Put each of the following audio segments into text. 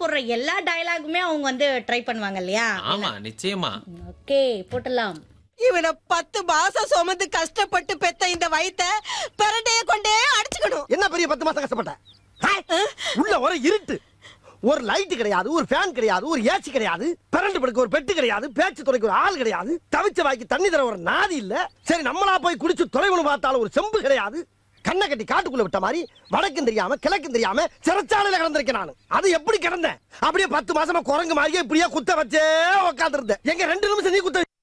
போடுற எல்லா டயலாகுமே அவங்க வந்து ட்ரை பண்ணுவாங்க இல்லையா ஆமா நிச்சயமா ஓகே போட்டலாம் இவனை பத்து மாசம் சுமந்து கஷ்டப்பட்டு பெத்த இந்த வயித்த பிரண்டைய கொண்டே அடிச்சுக்கணும் என்ன பெரிய பத்து மாசம் கஷ்டப்பட்ட ஆ? உள்ள ஒரு இருட்டு ஒரு லைட் கிடையாது ஒரு ஃபேன் கிடையாது ஒரு ஏசி கிடையாது பிறண்டு படுக்க ஒரு பெட்டு கிடையாது பேச்சு துறைக்கு ஒரு ஆள் கிடையாது தவிச்ச வாய்க்கு தண்ணி தர ஒரு நாதி இல்ல சரி நம்மளா போய் குடிச்சு தொலைவுன்னு பார்த்தாலும் ஒரு செம்பு கிடையாது கண்ணை கட்டி காட்டுக்குள்ள விட்ட மாதிரி வடக்கும் தெரியாம கிழக்கும் தெரியாம சிறைச்சாலையில கிடந்திருக்கேன் நான் அது எப்படி கிடந்தேன் அப்படியே பத்து மாசமா குரங்கு மாதிரியே இப்படியே குத்த வச்சே உட்காந்துருந்தேன் எங்க ரெண்டு நிமிஷம் நீ குத்த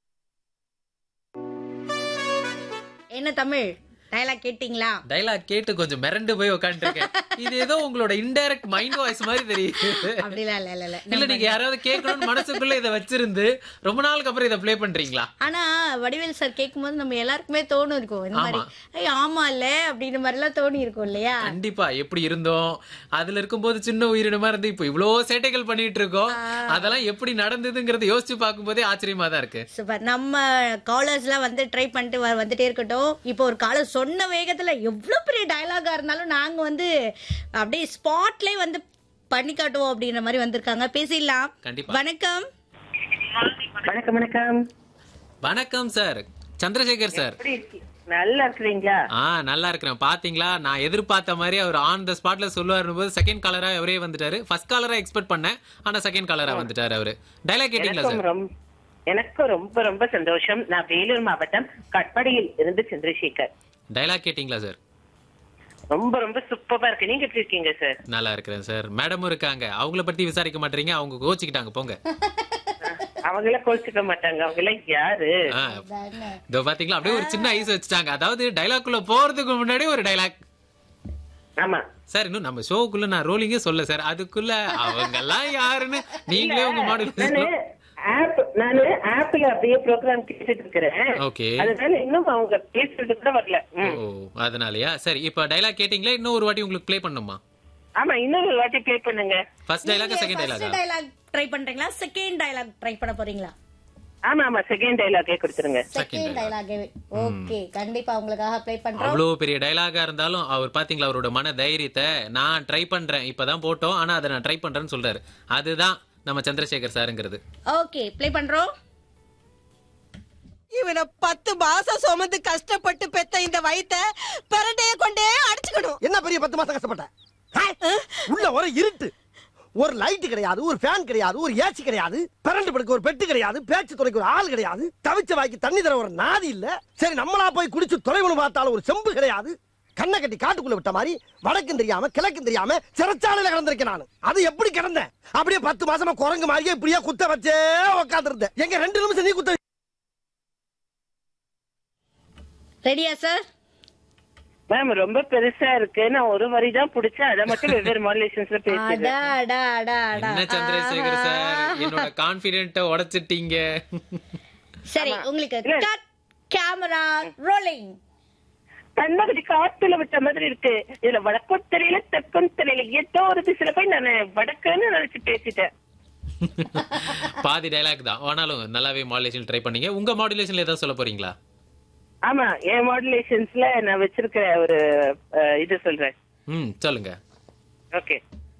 என்ன தமிழ் டயலாக் கேட்டிங்களா டைலாக் கேட்டு கொஞ்சம் மிரண்டு போய் உட்காந்துருக்கேன் இது ஏதோ உங்களோட இன்டைரக்ட் மைண்ட் வாய்ஸ் மாதிரி தெரியுது அப்படிலாம் இல்ல இல்ல இல்ல இல்ல நீங்க யாராவது கேட்கணும்னு மனசுக்குள்ள இதை வச்சிருந்து ரொம்ப நாளுக்கு அப்புறம் இதை ப்ளே பண்றீங்களா ஆனா வடிவேல் சார் கேட்கும்போது நம்ம எல்லாருக்குமே தோணும் இருக்கும் இந்த மாதிரி ஆமா. ஐய் ஆமா இல்ல அப்படின்ற மாதிரி எல்லாம் தோணி இருக்கும் இல்லையா கண்டிப்பா எப்படி இருந்தோம் அதுல இருக்கும்போது சின்ன உயிரினமா இருந்து இப்போ இவ்ளோ சேட்டைகள் பண்ணிட்டு இருக்கோம் அதெல்லாம் எப்படி நடந்ததுங்கறத யோசிச்சு பார்க்கும்போதே ஆச்சரியமா தான் இருக்கு சூப்பர் நம்ம காலர்ஸ் எல்லாம் வந்து ட்ரை பண்ணிட்டு வ- வந்துட்டே இருக்கட்டும் இப்போ ஒரு காலர் சொன்ன வேகத்துல எவ்வளவு பெரிய டயலாகா இருந்தாலும் நாங்க வந்து அப்படியே ஸ்பாட்லயே வந்து பண்ணி காட்டுவோம் அப்படின்ற மாதிரி வந்திருக்காங்க பேசிடலாம் கண்டிப்பா. வணக்கம் வணக்கம் வணக்கம் வணக்கம் சார் சந்திரசேகர் சார் எப்படி இருக்கீங்க நல்லா இருக்கிறீங்களா ஆ நல்லா இருக்கிறேன் பாத்தீங்களா நான் எதிர்பார்த்த மாதிரி அவர் ஆன் த ஸ்பாட்ல சொல்லுவாரு போது செகண்ட் காலரா அவரே வந்துட்டாரு ஃபர்ஸ்ட் காலரா எக்ஸ்பெக்ட் பண்ணேன் ஆனா செகண்ட் காலரா வந்துட்டாரு அவரு டைலாக் கேட்டீங்களா எனக்கும் சார் ரொம்ப எனக்கும் ரொம்ப ரொம்ப சந்தோஷம் நான் வேலூர் மாவட்டம் கட்படியில் இருந்து சந்திரசேகர் டைலாக் கேட்டீங்களா சார் ரொம்ப ரொம்ப சூப்பரா இருக்கு நீங்க எப்படி இருக்கீங்க சார் நல்லா இருக்கிறேன் சார் மேடமும் இருக்காங்க அவங்கள பத்தி விசாரிக்க மாட்டீங்க அவங்க கோச்சிக்கிட்டாங்க போங்க அவங்க எல்லாம் கோச்சிக்க மாட்டாங்க அவங்க எல்லாம் யாரு ஆ, இதோ பாத்தீங்களா அப்படியே ஒரு சின்ன ஐஸ் வச்சுட்டாங்க அதாவது டைலாக் குள்ள போறதுக்கு முன்னாடி ஒரு டைலாக் ஆமா சார் இன்னும் நம்ம ஷோக்குள்ள நான் ரோலிங்கே சொல்ல சார் அதுக்குள்ள அவங்க எல்லாம் யாருன்னு நீங்களே உங்க நானு மாடல் ஆப் நானு ஆப்ல அப்படியே ப்ரோக்ராம் கேட்டுட்டு இருக்கிறேன் ஓகே அதனால இன்னும் அவங்க பேசுறது கூட வரல ம். ஓ அதனாலயா சரி இப்ப டைலாக் கேட்டீங்களா இன்னும் ஒரு வாட்டி உங்களுக்கு ப்ளே பண்ணுமா ஆமா இன்னொரு வாட்டி ப்ளே பண்ணுங்க ஃபர்ஸ்ட் டைலாக் செகண்ட் டைலாகா டயலாக் ட்ரை பண்றீங்களா செகண்ட் டயலாக் ட்ரை பண்ண போறீங்களா ஆமா ஆமா செகண்ட் டைலாக்கே கொடுத்துருங்க செகண்ட் டயலாக் ஓகே கண்டிப்பா உங்களுக்காக ப்ளே பண்றோம் அவ்வளவு பெரிய டைலாகா இருந்தாலும் அவர் பாத்தீங்களா அவரோட மன தைரியத்தை நான் ட்ரை பண்றேன் இப்பதான் போட்டோம் ஆனா அதை நான் ட்ரை பண்றேன்னு சொல்றாரு அதுதான் நம்ம சந்திரசேகர் சாருங்கிறது ஓகே ப்ளே பண்றோம் இவனை பத்து மாசம் சுமந்து கஷ்டப்பட்டு பெத்த இந்த வயித்த பிரண்டைய கொண்டே அடிச்சுக்கணும் என்ன பெரிய பத்து மாசம் கஷ்டப்பட்ட ஆ? உள்ள ஒரு இருட்டு ஒரு லைட் கிடையாது ஒரு ஃபேன் கிடையாது ஒரு ஏசி கிடையாது பிறண்டு படுக்க ஒரு பெட்டு கிடையாது பேச்சு துறைக்கு ஒரு ஆள் கிடையாது தவிச்ச வாய்க்கு தண்ணி தர ஒரு நாதி இல்ல சரி நம்மளா போய் குடிச்சு தொலைவுன்னு பார்த்தாலும் ஒரு செம்பு கிடையாது கண்ணை கட்டி காட்டுக்குள்ள விட்ட மாதிரி வடக்கும் தெரியாம கிழக்கும் தெரியாம சிறைச்சாலையில கிடந்திருக்கேன் நான் அது எப்படி கிடந்தேன் அப்படியே பத்து மாசமா குரங்கு மாதிரியே இப்படியே குத்த வச்சே உட்காந்துருந்தேன் எங்க ரெண்டு நிமிஷம் நீ குத்த ரெடியா சார் மேம் ரொம்ப பெருசா இருக்கு நான் ஒரு வரி தான் பிடிச்சேன் அதை மட்டும் வெவ்வேறு மாடுலேஷன்ஸ்ல அடா பேசிடுறேன் அடா அடா அடா என்ன சந்திரசேகர் சார் என்னோட கான்பிடென்ட்ட உடைச்சிட்டீங்க சரி உங்களுக்கு இல்ல. கட் கேமரா ரோலிங் கண்ணகடி காத்துல விட்ட மாதிரி இருக்கு இதுல வடக்கும் தெரியல தெற்கும் தெரியல ஏதோ ஒரு திசையில போய் நான் வடக்குன்னு நினைச்சு பேசிட்டேன் பாதி டைலாக் தான் ஆனாலும் நல்லாவே மாடுலேஷன் ட்ரை பண்ணீங்க உங்க மாடுலேஷன்ல ஏதாவது சொல்ல போறீங்களா ஆமா என் மாடுலேஷன்ஸ்ல நான் வச்சிருக்கிற ஒரு அஹ், இது சொல்றேன் ம் சொல்லுங்க ஓகே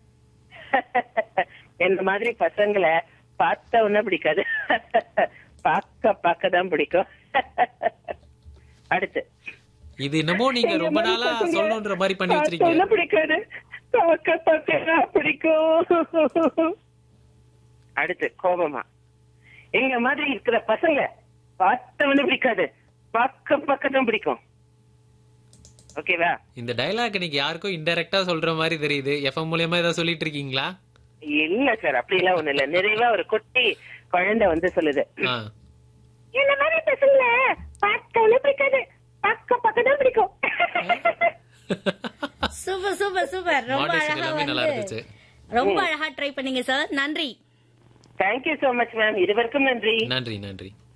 என்ன மாதிரி பசங்களை பார்த்த உடனே பிடிக்காது பார்க்க பார்க்க தான் பிடிக்கும் அடுத்து இது என்னமோ நீங்க எங்க ரொம்ப மாதிரி நாளா பசங்க சொல்லணுன்ற மாதிரி பண்ணி பார்த்த வச்சிருக்கீங்க உடனே பிடிக்காது பார்க்க பார்க்க தான் பிடிக்கும் அடுத்து கோபமா எங்க மாதிரி இருக்கிற பசங்க பார்த்தவனு பிடிக்காது பார்க்க பார்க்க தான் பிடிக்கும் ஓகேவா இந்த டைலாக் நீங்க யாருக்கோ இன்டைரக்டா சொல்ற மாதிரி தெரியுது எஃப்எம் மூலியமா ஏதாவது சொல்லிட்டு இருக்கீங்களா இல்ல சார் அப்படி எல்லாம் ஒண்ணு இல்ல நிறைவா ஒரு குட்டி குழந்தை வந்து சொல்லுது ஆ. என்ன மாதிரி பசங்கள பார்த்தவனு பிடிக்காது பார்க்க பார்க்க தான் பிடிக்கும் சூப்பர் சூப்பர் சூப்பர் ரொம்ப Modulation அழகா எல்லாமே நல்லா வந்து இருந்துச்சு. ரொம்ப அழகா ட்ரை பண்ணீங்க சார் நன்றி தேங்க்யூ சோ மச் மேம் இது வரைக்கும் நன்றி நன்றி நன்றி